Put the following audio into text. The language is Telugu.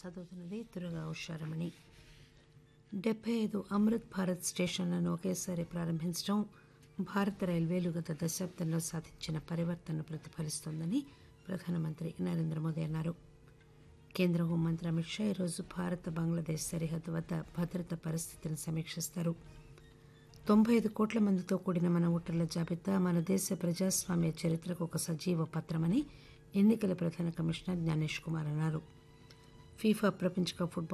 చదువుతున్నది దుర్గా ఉషారమణి డెబ్బై ఐదు అమృత్ భారత్ స్టేషన్లను ఒకేసారి ప్రారంభించడం భారత రైల్వేలు గత దశాబ్దంలో సాధించిన పరివర్తనను ప్రతిఫలిస్తోందని ప్రధానమంత్రి నరేంద్ర మోదీ అన్నారు కేంద్ర హోంమంత్రి అమిత్ షా ఈరోజు భారత్ బంగ్లాదేశ్ సరిహద్దు వద్ద భద్రత పరిస్థితిని సమీక్షిస్తారు తొంభై ఐదు కోట్ల మందితో కూడిన మన ఓటర్ల జాబితా మన దేశ ప్రజాస్వామ్య చరిత్రకు ఒక సజీవ పత్రమని ఎన్నికల ప్రధాన కమిషనర్ జ్ఞానేష్ కుమార్ అన్నారు ఫీఫా ప్రపంచ కప్ ఫుట్బాల్